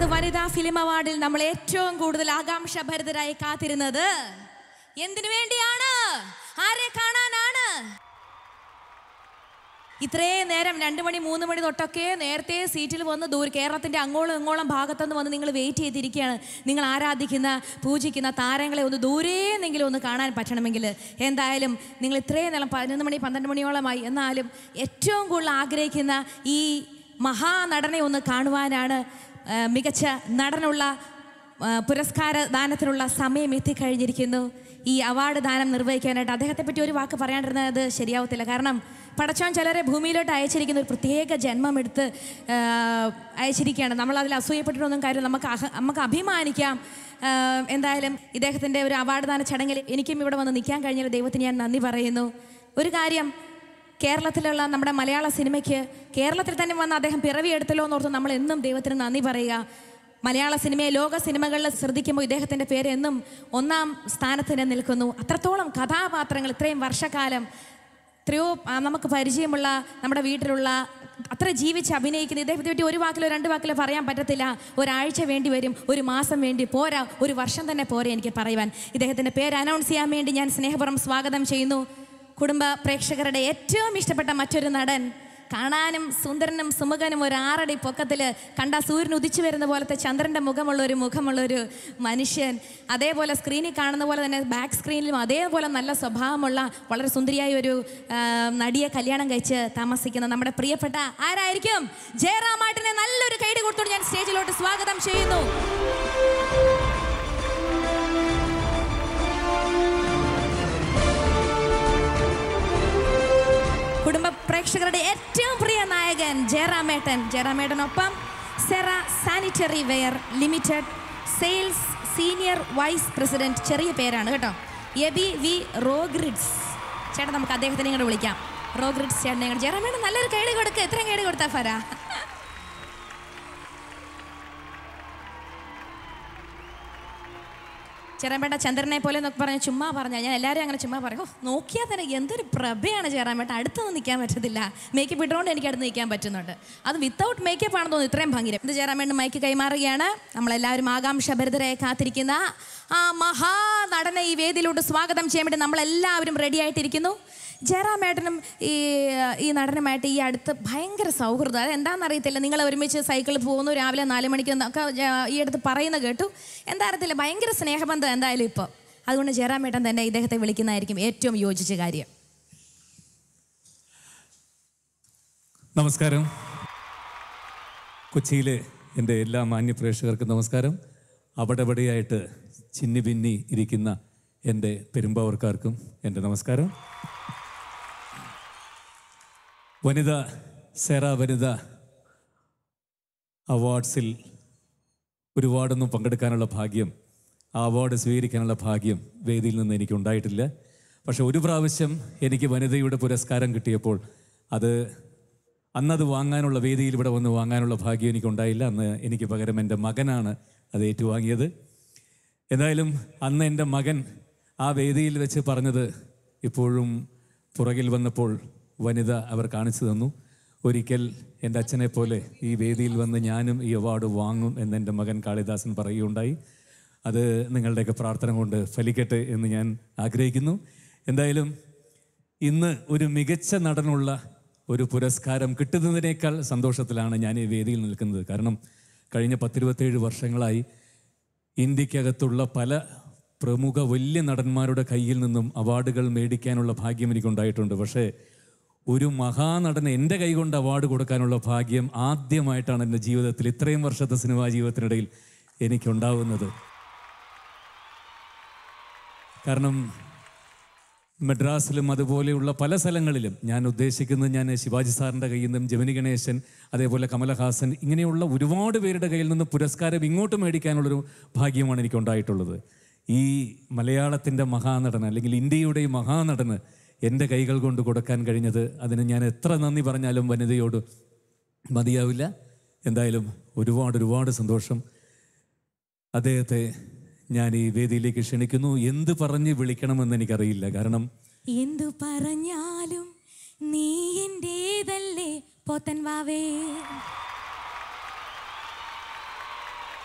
ഇത്തവണത്തെ വനിതാ ഫിലിം അവാർഡിൽ നമ്മൾ ഏറ്റവും കൂടുതൽ ആകാംക്ഷഭരിതരായി കാത്തിരുന്നത് എന്തിനു വേണ്ടിയാണ് ആരെ കാണാനാണ് ഇത്രയും നേരം രണ്ട് മണി മൂന്ന് മണി തൊട്ടൊക്കെ നേരത്തെ സീറ്റിൽ വന്ന് ദൂരെ കേരളത്തിൻ്റെ അങ്ങോളം ഇങ്ങോളം ഭാഗത്തുനിന്ന് വന്ന് നിങ്ങൾ വെയിറ്റ് ചെയ്തിരിക്കുകയാണ് നിങ്ങൾ ആരാധിക്കുന്ന പൂജിക്കുന്ന താരങ്ങളെ ഒന്ന് ദൂരേന്നെങ്കിലും ഒന്ന് കാണാൻ പറ്റണമെങ്കിൽ എന്തായാലും നിങ്ങൾ ഇത്രയും നേരം പതിനൊന്ന് മണി പന്ത്രണ്ട് മണിയോളമായി എന്നാലും ഏറ്റവും കൂടുതൽ ആഗ്രഹിക്കുന്ന ഈ മഹാനടനെ ഒന്ന് കാണുവാനാണ് ആ, മികച്ച നടനുള്ള ആ, പുരസ്കാര ദാനത്തിനുള്ള സമയം എത്തിക്കഴിഞ്ഞിരിക്കുന്നു ഈ അവാർഡ് ദാനം നിർവഹിക്കാനായിട്ട് അദ്ദേഹത്തെ പറ്റി ഒരു വാക്ക് പറയാണ്ടിരുന്നത് ശരിയാവത്തില്ല കാരണം പടച്ചോൻ ചിലരെ ഭൂമിയിലോട്ട് അയച്ചിരിക്കുന്ന ഒരു പ്രത്യേക ജന്മം എടുത്ത് ആ, അയച്ചിരിക്കുകയാണ് നമ്മൾ അതിൽ അസൂയപ്പെട്ടിട്ടൊന്നും കാര്യം നമുക്ക് അഹ- നമുക്ക് അഭിമാനിക്കാം ആ, എന്തായാലും ഇദ്ദേഹത്തിൻ്റെ ഒരു അവാർഡ് ദാന ചടങ്ങിൽ എനിക്കും ഇവിടെ വന്ന് നിൽക്കാൻ കഴിഞ്ഞാൽ ദൈവത്തിന് ഞാൻ നന്ദി പറയുന്നു ഒരു കാര്യം കേരളത്തിലുള്ള നമ്മുടെ മലയാള സിനിമയ്ക്ക് കേരളത്തിൽ തന്നെ വന്ന് അദ്ദേഹം പിറവിയെടുത്തല്ലോ എന്നോർത്ത് നമ്മൾ എന്നും ദൈവത്തിന് നന്ദി പറയുക മലയാള സിനിമയെ ലോക സിനിമകളിൽ ശ്രദ്ധിക്കുമ്പോൾ ഇദ്ദേഹത്തിൻ്റെ പേര് എന്നും ഒന്നാം സ്ഥാനത്ത് തന്നെ നിൽക്കുന്നു അത്രത്തോളം കഥാപാത്രങ്ങൾ ഇത്രയും വർഷക്കാലം എത്രയോ ആ, നമുക്ക് പരിചയമുള്ള നമ്മുടെ വീട്ടിലുള്ള അത്ര ജീവിച്ച് അഭിനയിക്കുന്ന ഇദ്ദേഹത്തെ പറ്റി ഒരു വാക്കിലോ രണ്ട് വാക്കിലോ പറയാൻ പറ്റത്തില്ല ഒരാഴ്ച വേണ്ടി വരും ഒരു മാസം വേണ്ടി പോരാ ഒരു വർഷം തന്നെ പോരെ എനിക്ക് പറയുവാൻ ഇദ്ദേഹത്തിൻ്റെ പേര് അനൗൺസ് ചെയ്യാൻ വേണ്ടി ഞാൻ സ്നേഹപുറം സ്വാഗതം ചെയ്യുന്നു കുടുംബ പ്രേക്ഷകരുടെ ഏറ്റവും ഇഷ്ടപ്പെട്ട മറ്റൊരു നടൻ കാണാനും സുന്ദരനും സുമുഖനും ഒരു ആറടി പൊക്കത്തിൽ കണ്ട സൂര്യൻ ഉദിച്ചു വരുന്ന പോലത്തെ ചന്ദ്രൻ്റെ മുഖമുള്ള ഒരു മുഖമുള്ള ഒരു മനുഷ്യൻ അതേപോലെ സ്ക്രീനിൽ കാണുന്ന പോലെ തന്നെ ബാക്ക് സ്ക്രീനിലും അതേപോലെ നല്ല സ്വഭാവമുള്ള വളരെ സുന്ദരിയായ ഒരു ആ, നടിയെ കല്യാണം കഴിച്ച് താമസിക്കുന്ന നമ്മുടെ പ്രിയപ്പെട്ട ആരായിരിക്കും ജയറാമാട്ടിനെ നല്ലൊരു കൈഡ് കൊടുത്തോണ്ട് ഞാൻ സ്റ്റേജിലോട്ട് സ്വാഗതം ചെയ്യുന്നു കുടുംബ പ്രേക്ഷകരുടെ ഏറ്റവും പ്രിയ നായകൻ ജയറാമേട്ടൻ ജയറാമേട്ടനൊപ്പം Cera sanitary ware limited sales senior vice president ചെറിയ പേരാണ് കേട്ടോ എബി വി റോഗ്രിഡ്സ് ചേട്ടൻ നമുക്ക് അദ്ദേഹത്തിനെ ഇങ്ങോട്ട് വിളിക്കാം റോഗ്രിഡ്സ് ചേട്ടനെ ഇങ്ങോട്ട് ജയറാമേട്ടൻ നല്ലൊരു കേട് കൊടുക്കുക എത്രയും കേട് കൊടുത്താ ഫര ചേറാമ്പേട്ട ചന്ദ്രനെ പോലെ എന്നൊക്കെ പറഞ്ഞ ചുമ്മാ പറഞ്ഞ ഞാൻ എല്ലാവരും അങ്ങനെ ചുമ്മാ പറയും ഓ നോക്കിയാൽ തന്നെ എന്തൊരു പ്രഭയാണ് ചേറാമ്പേട്ട അടുത്തൊന്നും നിൽക്കാൻ പറ്റത്തില്ല മേക്കപ്പ് ഇട്ടുകൊണ്ട് എനിക്ക് അടുത്ത് നിൽക്കാൻ പറ്റുന്നുണ്ട് അത് വിത്തൗട്ട് മേക്കപ്പ് ആണെന്ന് തോന്നുന്നു ഇത്രയും ഭംഗി ഇത് ചേറാമ്പേട്ടൻ മൈക്ക് കൈമാറുകയാണ് നമ്മളെല്ലാവരും ആകാംക്ഷഭരിതരായി കാത്തിരിക്കുന്ന ആ മഹാനടനെ ഈ വേദിയിലോട്ട് സ്വാഗതം ചെയ്യാൻ വേണ്ടി നമ്മളെല്ലാവരും റെഡി ആയിട്ടിരിക്കുന്നു ജയറാമേട്ടനും ഈ ഈ നടനുമായിട്ട് ഈ അടുത്ത് ഭയങ്കര സൗഹൃദം അത് എന്താണെന്ന് അറിയത്തില്ല നിങ്ങൾ ഒരുമിച്ച് സൈക്കിളിൽ പോകുന്നു രാവിലെ നാല് മണിക്ക് ഒക്കെ ജ- ഈ അടുത്ത് പറയുന്ന കേട്ടു എന്താ അറിയത്തില്ല ഭയങ്കര സ്നേഹബന്ധം എന്തായാലും ഇപ്പോൾ അതുകൊണ്ട് ജയറാമേട്ടൻ തന്നെ ഇദ്ദേഹത്തെ വിളിക്കുന്നതായിരിക്കും ഏറ്റവും യോജിച്ച കാര്യം നമസ്കാരം കൊച്ചിയിലെ എൻ്റെ എല്ലാ മാന്യ പ്രേക്ഷകർക്കും നമസ്കാരം അവിടെ ഇവിടെയായിട്ട് ചിന്നി ഭിന്നി ഇരിക്കുന്ന എൻ്റെ പെരുമ്പാവർക്കാർക്കും എൻ്റെ നമസ്കാരം വനിത സേറ വനിത അവാർഡ്സിൽ ഒരുപാടൊന്നും പങ്കെടുക്കാനുള്ള ഭാഗ്യം ആ അവാർഡ് സ്വീകരിക്കാനുള്ള ഭാഗ്യം വേദിയിൽ നിന്ന് എനിക്ക് ഉണ്ടായിട്ടില്ല പക്ഷെ ഒരു പ്രാവശ്യം എനിക്ക് വനിതയുടെ പുരസ്കാരം കിട്ടിയപ്പോൾ അത് അന്നത് വാങ്ങാനുള്ള വേദിയിൽ ഇവിടെ വന്ന് വാങ്ങാനുള്ള ഭാഗ്യം എനിക്കുണ്ടായില്ല അന്ന് എനിക്ക് പകരം എൻ്റെ മകനാണ് അത് ഏറ്റുവാങ്ങിയത് എന്തായാലും അന്ന് എൻ്റെ മകൻ ആ വേദിയിൽ വെച്ച് പറഞ്ഞത് ഇപ്പോഴും പുറകിൽ വന്നപ്പോൾ വനിത അവർ കാണിച്ചു തന്നു ഒരിക്കൽ എൻ്റെ അച്ഛനെ പോലെ ഈ വേദിയിൽ വന്ന് ഞാനും ഈ അവാർഡ് വാങ്ങും എന്ന് എൻ്റെ മകൻ കാളിദാസൻ പറയുകയുണ്ടായി അത് നിങ്ങളുടെയൊക്കെ പ്രാർത്ഥന കൊണ്ട് ഫലിക്കട്ടെ എന്ന് ഞാൻ ആഗ്രഹിക്കുന്നു എന്തായാലും ഇന്ന് ഒരു മികച്ച നടനുള്ള ഒരു പുരസ്കാരം കിട്ടുന്നതിനേക്കാൾ സന്തോഷത്തിലാണ് ഞാൻ ഈ വേദിയിൽ നിൽക്കുന്നത് കാരണം കഴിഞ്ഞ പത്തിരുപത്തേഴ് വർഷങ്ങളായി ഇന്ത്യക്കകത്തുള്ള പല പ്രമുഖ വലിയ നടന്മാരുടെ കയ്യിൽ നിന്നും അവാർഡുകൾ മേടിക്കാനുള്ള ഭാഗ്യം എനിക്കുണ്ടായിട്ടുണ്ട് പക്ഷേ ഒരു മഹാനടന് എൻ്റെ കൈകൊണ്ട് അവാർഡ് കൊടുക്കാനുള്ള ഭാഗ്യം ആദ്യമായിട്ടാണ് എൻ്റെ ജീവിതത്തിൽ ഇത്രയും വർഷത്തെ സിനിമാ ജീവിതത്തിനിടയിൽ എനിക്കുണ്ടാവുന്നത് കാരണം മദ്രാസിലും അതുപോലെയുള്ള പല സ്ഥലങ്ങളിലും ഞാൻ ഉദ്ദേശിക്കുന്നത് ഞാൻ ശിവാജി സാറിൻ്റെ കയ്യിൽ നിന്നും ജമിനി ഗണേശൻ അതേപോലെ കമലഹാസൻ ഇങ്ങനെയുള്ള ഒരുപാട് പേരുടെ കയ്യിൽ നിന്ന് പുരസ്കാരം ഇങ്ങോട്ട് മേടിക്കാനുള്ളൊരു ഭാഗ്യമാണ് എനിക്കുണ്ടായിട്ടുള്ളത് ഈ മലയാളത്തിൻ്റെ മഹാനടൻ അല്ലെങ്കിൽ ഇന്ത്യയുടെ ഈ മഹാനടന് എൻ്റെ കൈകൾ കൊണ്ട് കൊടുക്കാൻ കഴിഞ്ഞത് അതിന് ഞാൻ എത്ര നന്ദി പറഞ്ഞാലും വനിതയോട് മതിയാവില്ല എന്തായാലും ഒരുപാട് ഒരുപാട് സന്തോഷം അദ്ദേഹത്തെ ഞാൻ ഈ വേദിയിലേക്ക് ക്ഷണിക്കുന്നു എന്ത് പറഞ്ഞ് വിളിക്കണമെന്ന് എനിക്കറിയില്ല കാരണം എന്തു പറഞ്ഞാലും നീ എന്റേതല്ലേ പോത്തൻ വാവേ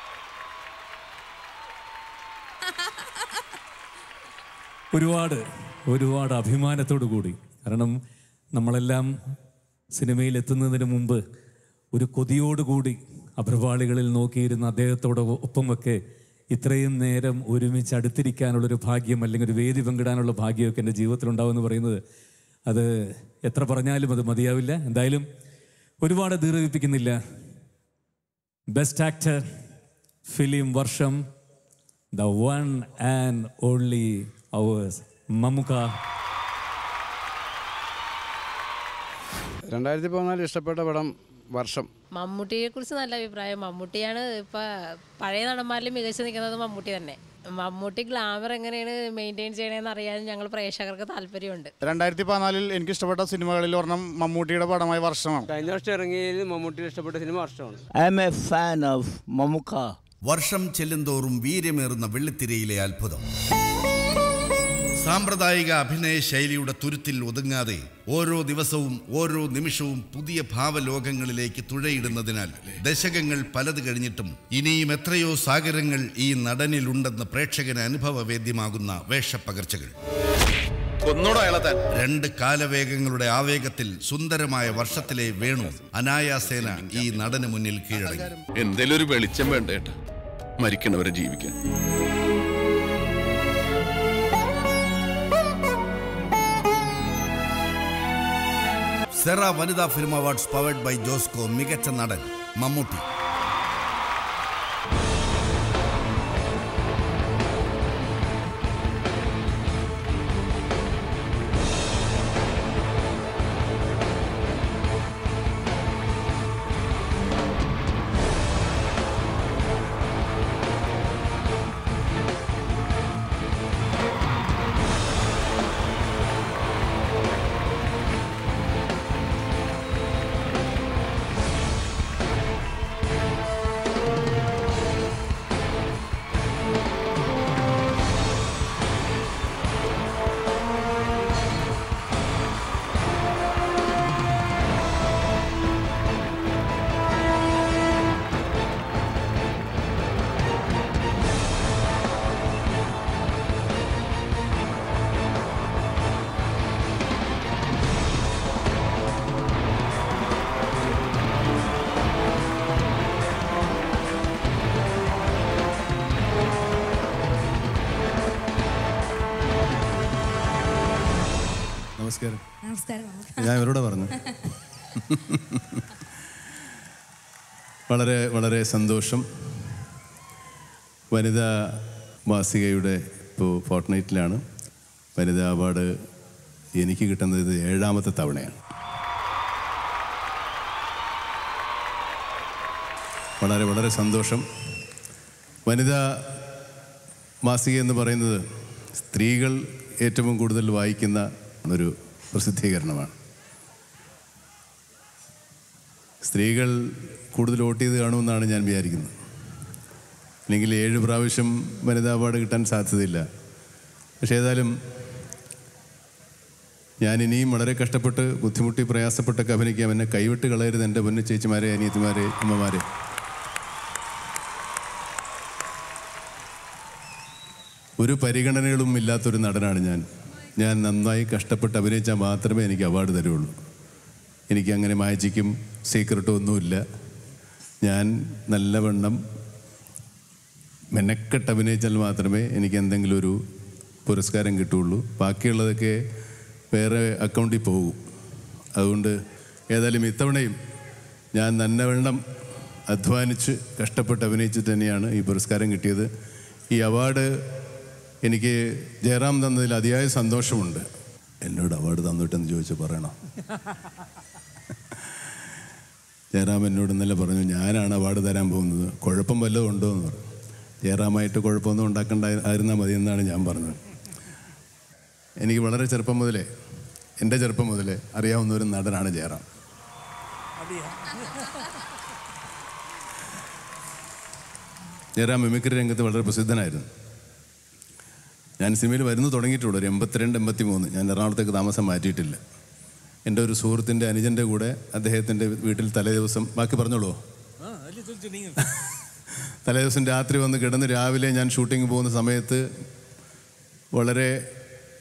ഒരുപാട് ഒരുപാട് അഭിമാനത്തോടു കൂടി കാരണം നമ്മളെല്ലാം സിനിമയിൽ എത്തുന്നതിന് മുമ്പ് ഒരു കൊതിയോടുകൂടി അഭ്രപാളികളിൽ നോക്കിയിരുന്ന അദ്ദേഹത്തോട് ഒപ്പമൊക്കെ ഇത്രയും നേരം ഒരുമിച്ച് അടുത്തിരിക്കാനുള്ളൊരു ഭാഗ്യം അല്ലെങ്കിൽ ഒരു വേദി പങ്കിടാനുള്ള ഭാഗ്യമൊക്കെ എൻ്റെ ജീവിതത്തിൽ ഉണ്ടാവുമെന്ന് പറയുന്നത് അത് എത്ര പറഞ്ഞാലും അത് മതിയാവില്ല എന്തായാലും ഒരുപാട് ദീർഘിപ്പിക്കുന്നില്ല ബെസ്റ്റ് ആക്ടർ ഫിലിം വർഷം the one and only ours Mammukka രണ്ടായിരത്തി പതിനാല് ഇഷ്ടപ്പെട്ട പടം വർഷം മമ്മൂട്ടിയെ കുറിച്ച് നല്ല അഭിപ്രായം മമ്മൂട്ടിയാണ് ഇപ്പൊ പഴയ നടന്മാരിൽ മികച്ചു നിൽക്കുന്നത് മമ്മൂട്ടി തന്നെ മമ്മൂട്ടി ഗ്ലാമർ എങ്ങനെയാണ് മെയിൻറ്റെയിൻ ചെയ്യണമെന്ന് അറിയാൻ ഞങ്ങൾ പ്രേക്ഷകർക്ക് താല്പര്യമുണ്ട് രണ്ടായിരത്തി പതിനാലിൽ എനിക്ക് ഇഷ്ടപ്പെട്ട സിനിമകളിൽ ഒരെണ്ണം മമ്മൂട്ടിയുടെ പടമായ വർഷമാണ് കഴിഞ്ഞ വർഷം ഇറങ്ങിയതിൽ മമ്മൂട്ടിയുടെ ഇഷ്ടപ്പെട്ട സിനിമ വർഷമാണ് I am a fan of Mamuka. വർഷം ചെല്ലുന്തോറും വീര്യമേറുന്ന വെള്ളിത്തിരയിലെ അത്ഭുതം സാമ്പ്രദായിക അഭിനയ ശൈലിയുടെ തുരുത്തിൽ ഒതുങ്ങാതെ ഓരോ ദിവസവും ഓരോ നിമിഷവും പുതിയ ഭാവലോകങ്ങളിലേക്ക് തുഴയിടുന്നതിനാൽ ദശകങ്ങൾ പലത് കഴിഞ്ഞിട്ടും ഇനിയും എത്രയോ സാഗരങ്ങൾ ഈ നടനിലുണ്ടെന്ന് പ്രേക്ഷകന് അനുഭവവേദ്യമാകുന്ന വേഷപ്പകർച്ചകൾ രണ്ട് കാലവേഗങ്ങളുടെ ആവേഗത്തിൽ സുന്ദരമായ വർഷത്തിലെ വേണു അനായാസേന ഈ നടന് മുന്നിൽ കീഴടങ്ങി എന്തേലും ഒരു വെളിച്ചം വേണ്ട ഏട്ടാ മരിക്കണവരെ ജീവിക്കാൻ Cera Vanitha film awards powered by Josco മികച്ച നടൻ മമ്മൂട്ടി നമസ്കാരം നമസ്കാരം ഞാൻ ഇവരോട് പറഞ്ഞു വളരെ വളരെ സന്തോഷം വനിതാ മാസികയുടെ ഇപ്പോൾ ഫോർട്ട്നൈറ്റിലാണ് വനിതാ അവാർഡ് എനിക്ക് കിട്ടുന്നത് ഇത് ഏഴാമത്തെ തവണയാണ് വളരെ വളരെ സന്തോഷം വനിതാ മാസിക എന്ന് പറയുന്നത് സ്ത്രീകൾ ഏറ്റവും കൂടുതൽ വായിക്കുന്ന ഒരു പ്രസിദ്ധീകരണമാണ് സ്ത്രീകൾ കൂടുതൽ വോട്ട് ചെയ്ത് കാണുമെന്നാണ് ഞാൻ വിചാരിക്കുന്നത് അല്ലെങ്കിൽ ഏഴ് പ്രാവശ്യം വനിതാ അവാർഡ് കിട്ടാൻ സാധ്യതയില്ല പക്ഷേ ഏതായാലും ഞാൻ ഇനിയും വളരെ കഷ്ടപ്പെട്ട് ബുദ്ധിമുട്ടി പ്രയാസപ്പെട്ടൊക്കെ അഭിനയിക്കാം എന്നെ കൈവിട്ട് കളയരുത് എൻ്റെ പൊന്നു ചേച്ചിമാരെ അനിയത്തിമാരെ അമ്മമാരെ ഒരു പരിഗണനകളും ഇല്ലാത്തൊരു നടനാണ് ഞാൻ ഞാൻ നന്നായി കഷ്ടപ്പെട്ട് അഭിനയിച്ചാൽ മാത്രമേ എനിക്ക് അവാർഡ് തരുള്ളൂ എനിക്ക് അങ്ങനെ മാജിക്കും സീക്രട്ടും ഒന്നുമില്ല ഞാൻ നല്ലവണ്ണം മെനക്കെട്ട് അഭിനയിച്ചാൽ മാത്രമേ എനിക്ക് എന്തെങ്കിലും ഒരു പുരസ്കാരം കിട്ടുള്ളൂ ബാക്കിയുള്ളതൊക്കെ വേറെ അക്കൗണ്ടിൽ പോകും അതുകൊണ്ട് ഏതായാലും ഇത്തവണയും ഞാൻ നല്ലവണ്ണം അധ്വാനിച്ച് കഷ്ടപ്പെട്ട് അഭിനയിച്ചിട്ട് തന്നെയാണ് ഈ പുരസ്കാരം കിട്ടിയത് ഈ അവാർഡ് എനിക്ക് ജയറാം തന്നതിൽ അതിയായ സന്തോഷമുണ്ട് എന്നോട് അവാർഡ് തന്നിട്ടെന്ന് ചോദിച്ചു പറയണം ജയറാം എന്നോട് ഇന്നലെ പറഞ്ഞു ഞാനാണ് അവാർഡ് തരാൻ പോകുന്നത് കുഴപ്പം വല്ലതും ഉണ്ടോ എന്ന് പറഞ്ഞു ജയറാമായിട്ട് കുഴപ്പമൊന്നും ഉണ്ടാക്കണ്ട ആയിരുന്നാൽ മതി എന്നാണ് ഞാൻ പറഞ്ഞത് എനിക്ക് വളരെ ചെറുപ്പം മുതലേ എൻ്റെ ചെറുപ്പം മുതലേ അറിയാവുന്ന ഒരു നടനാണ് ജയറാം ജയറാം മിമിക്രി രംഗത്ത് വളരെ പ്രസിദ്ധനായിരുന്നു ഞാൻ സിനിമയിൽ വരുന്നു തുടങ്ങിയിട്ടുള്ളൂ ഒരു എൺപത്തിരണ്ട് എൺപത്തി മൂന്ന് ഞാൻ എറണാകുളത്തേക്ക് താമസം മാറ്റിയിട്ടില്ല എൻ്റെ ഒരു സുഹൃത്തിൻ്റെ അനുജൻ്റെ കൂടെ അദ്ദേഹത്തിൻ്റെ വീട്ടിൽ തലേ ദിവസം ബാക്കി പറഞ്ഞോളൂ തലേ ദിവസം രാത്രി വന്ന് കിടന്ന് രാവിലെ ഞാൻ ഷൂട്ടിംഗ് പോകുന്ന സമയത്ത് വളരെ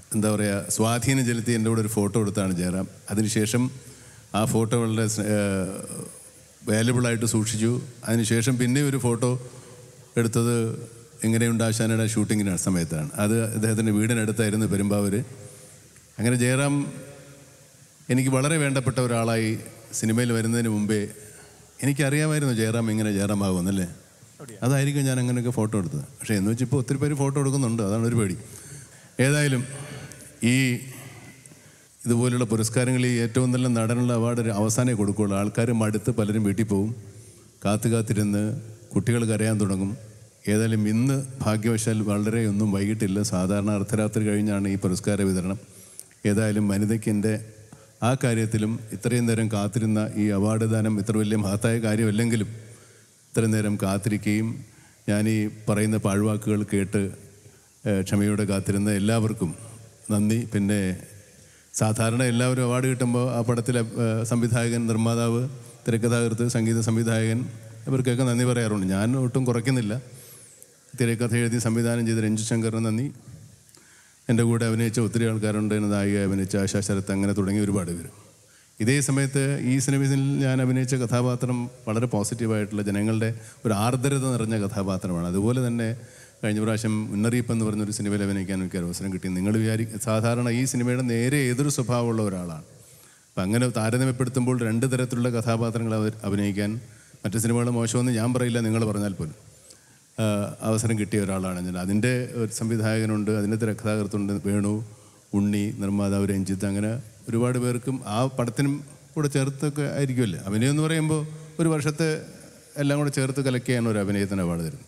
എന്താ പറയുക സ്വാധീനം ചെലുത്തി എൻ്റെ കൂടെ ഒരു ഫോട്ടോ എടുത്താണ് ജയറാം അതിനുശേഷം ആ ഫോട്ടോ വളരെ വാല്യബിളായിട്ട് സൂക്ഷിച്ചു അതിനുശേഷം പിന്നെ ഒരു ഫോട്ടോ എടുത്തത് എങ്ങനെയുണ്ട് ആശാനയുടെ ഷൂട്ടിങ്ങിന് സമയത്താണ് അത് അദ്ദേഹത്തിൻ്റെ വീടിനടുത്തായിരുന്നു പെരുമ്പാവൂർ അങ്ങനെ ജയറാം എനിക്ക് വളരെ വേണ്ടപ്പെട്ട ഒരാളായി സിനിമയിൽ വരുന്നതിന് മുമ്പേ എനിക്കറിയാമായിരുന്നു ജയറാം ഇങ്ങനെ ജയറാം ആകുമെന്നല്ലേ അതായിരിക്കും ഞാൻ അങ്ങനെയൊക്കെ ഫോട്ടോ എടുത്തത് പക്ഷേ എന്ന് വെച്ചാൽ ഇപ്പോൾ ഒത്തിരി പേര് ഫോട്ടോ എടുക്കുന്നുണ്ട് അതാണ് ഒരു പേടി ഏതായാലും ഈ ഇതുപോലുള്ള പുരസ്കാരങ്ങൾ ഈ ഏറ്റവും നല്ല നടനുള്ള അവാർഡ് ഒരു അവസാനമേ കൊടുക്കുകയുള്ളൂ ആൾക്കാർ മടുത്ത് പലരും വീട്ടിൽ പോവും കാത്തു കാത്തിരുന്ന് കുട്ടികൾ കരയാൻ തുടങ്ങും ഏതായാലും ഇന്ന് ഭാഗ്യവശാൽ വളരെ ഒന്നും വൈകിട്ടില്ല സാധാരണ അർദ്ധരാത്രി കഴിഞ്ഞാണ് ഈ പുരസ്കാര വിതരണം ഏതായാലും വനിതയ്ക്ക് എൻ്റെ ആ കാര്യത്തിലും ഇത്രയും നേരം കാത്തിരുന്ന ഈ അവാർഡ് ദാനം ഇത്ര വലിയ മഹത്തായ കാര്യമല്ലെങ്കിലും ഇത്രയും നേരം കാത്തിരിക്കുകയും ഞാൻ ഈ പറയുന്ന പാഴ്വാക്കുകൾ കേട്ട് ഏഹ്, ക്ഷമയോടെ കാത്തിരുന്ന എല്ലാവർക്കും നന്ദി പിന്നെ സാധാരണ എല്ലാവരും അവാർഡ് കിട്ടുമ്പോൾ ആ പടത്തിലെ ഏഹ്, സംവിധായകൻ നിർമ്മാതാവ് തിരക്കഥാകൃത്ത് സംഗീത സംവിധായകൻ ഇവർക്കൊക്കെ നന്ദി പറയാറുണ്ട് ഞാൻ ഒട്ടും കുറയ്ക്കുന്നില്ല തിരക്കഥ എഴുതി സംവിധാനം ചെയ്ത രഞ്ജു ശങ്കറിന് നന്ദി എൻ്റെ കൂടെ അഭിനയിച്ച ഒത്തിരി ആൾക്കാരുണ്ട് നായിക അഭിനയിച്ച ആശാ ശരത്ത് അങ്ങനെ തുടങ്ങി ഒരുപാട് പേര് ഇതേ സമയത്ത് ഈ സിനിമയിൽ ഞാൻ അഭിനയിച്ച കഥാപാത്രം വളരെ പോസിറ്റീവായിട്ടുള്ള ജനങ്ങളുടെ ഒരു ആർദ്രത നിറഞ്ഞ കഥാപാത്രമാണ് അതുപോലെ തന്നെ കഴിഞ്ഞ പ്രാവശ്യം മുന്നറിയിപ്പ് എന്ന് പറഞ്ഞൊരു സിനിമയിൽ അഭിനയിക്കാൻ എനിക്ക് ഒരു അവസരം കിട്ടി നിങ്ങൾ വിചാരി സാധാരണ ഈ സിനിമയുടെ നേരെ എതിർ സ്വഭാവമുള്ള ഒരാളാണ് അപ്പം അങ്ങനെ താരതമ്യപ്പെടുത്തുമ്പോൾ രണ്ട് തരത്തിലുള്ള കഥാപാത്രങ്ങൾ അവർ അഭിനയിക്കാൻ മറ്റു സിനിമകൾ മോശമെന്ന് ഞാൻ പറയില്ല നിങ്ങൾ പറഞ്ഞാൽ പോലും ആ, അവസരം കിട്ടിയ ഒരാളാണ് ഞാൻ അതിൻ്റെ ഒരു സംവിധായകനുണ്ട് അതിൻ്റെ തിരക്കഥാകൃത്തുണ്ട് വേണു ഉണ്ണി നിർമ്മാതാവ് രഞ്ജിത്ത് അങ്ങനെ ഒരുപാട് പേർക്കും ആ പടത്തിനും കൂടെ ചേർത്തൊക്കെ ആയിരിക്കുമല്ലേ അഭിനയം എന്ന് പറയുമ്പോൾ ഒരു വർഷത്തെ എല്ലാം കൂടെ ചേർത്ത് കലക്കിയാണ് ഒരു അഭിനയത്തിന് അവാർഡ് തരുന്നത്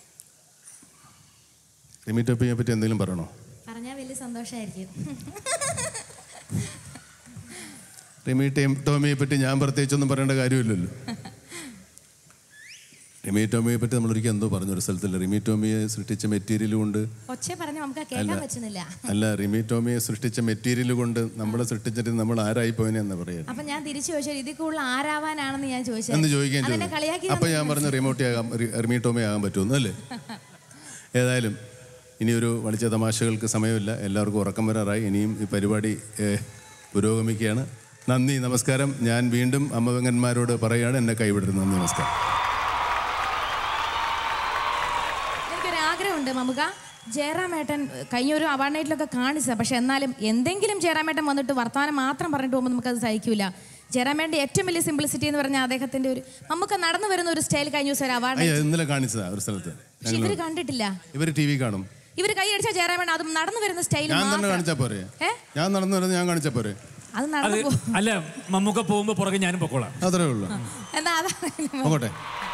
റിമി ടോപ്പിയെ പറ്റി എന്തെങ്കിലും പറയണോ പറഞ്ഞാൽ വലിയ സന്തോഷമായിരിക്കും റിമി ടീം ടോമിയെ പറ്റി ഞാൻ പ്രത്യേകിച്ചൊന്നും പറയേണ്ട കാര്യമില്ലല്ലോ റിമി ടോമിയെ പറ്റി നമ്മളൊരിക്കൽ എന്തോ പറഞ്ഞു ഒരു സ്ഥലത്തില്ല റിമി ടോമിയെ സൃഷ്ടിച്ച മെറ്റീരിയൽ കൊണ്ട് ഒച്ച പറഞ്ഞ് നമുക്ക് കേൾക്കാൻ പറ്റുന്നില്ല അല്ല റിമി ടോമിയെ സൃഷ്ടിച്ച മെറ്റീരിയൽ കൊണ്ട് നമ്മളെ സൃഷ്ടിച്ചിട്ട് നമ്മൾ ആരായി പോയെന്ന് പറയുന്നത് അപ്പൊ ഞാൻ തിരിച്ചു ചോദിച്ചാൽ ഇതിൽ കൂടുതൽ ആരാവാനാണെന്ന് ഞാൻ ചോദിച്ചത് എന്ന് ചോദിക്കാൻ അതെന്നെ ചോദിച്ചു കളിയാക്കി അപ്പൊ ഞാൻ പറഞ്ഞു റിമോട്ടി ആകാം റി- റിമി ടോമി ആകാൻ പറ്റുമെന്ന് അല്ലേ ഏതായാലും ഇനിയൊരു വളിച്ച തമാശകൾക്ക് സമയമില്ല എല്ലാവർക്കും ഉറക്കം വരാറായി ഇനിയും ഈ പരിപാടി ഏഹ്, പുരോഗമിക്കുകയാണ് നന്ദി നമസ്കാരം ഞാൻ വീണ്ടും അമ്മവങ്ങന്മാരോട് പറയുകയാണ് എന്നെ കൈവിടരുത് നന്ദി നമസ്കാരം എനിക്കൊരു ആഗ്രഹമുണ്ട് മമുക ജയറാമേട്ടൻ കഴിഞ്ഞ ഒരു അവാർഡ് നൈറ്റിലൊക്കെ കാണിച്ചതാണ് പക്ഷെ എന്നാലും എന്തെങ്കിലും ജയറാമേട്ടൻ വന്നിട്ട് വർത്തമാനം മാത്രം പറഞ്ഞിട്ട് പോകുമ്പോൾ നമുക്കത് സഹിക്കില്ല ജയറാമേട്ടൻ്റെ ഏറ്റവും വലിയ സിംപ്ലിസിറ്റി എന്ന് പറഞ്ഞാൽ അദ്ദേഹത്തിന്റെ ഒരു നമുക്ക് നടന്നു വരുന്ന ഒരു സ്റ്റൈൽ കഴിഞ്ഞ ദിവസം ഒരു അവാർഡ് അയ്യോ ഇന്നലെ കാണിച്ചതാ ഒരു സ്ഥലത്ത് പക്ഷെ ഇവര് കണ്ടിട്ടില്ല ഇവർ ടി വി കാണും ഇവര് കൈ അടിച്ച ജയറാമേട്ടൻ അതും നടന്നു വരുന്ന സ്റ്റൈൽ ഞാൻ തന്നെ കാണിച്ചാ പോരെ ഏ? ഞാൻ നടന്നു വരുന്നത് ഞാൻ കാണിച്ചാ പോരെ അത് അത് നടന്നു പോ അല്ല മമ്മൂക്ക പോകുമ്പോൾ പുറകെ ഞാനും പൊക്കോളാം അത്രേ ഉള്ളൂ എന്നാ അതാണ് നോക്കട്ടെ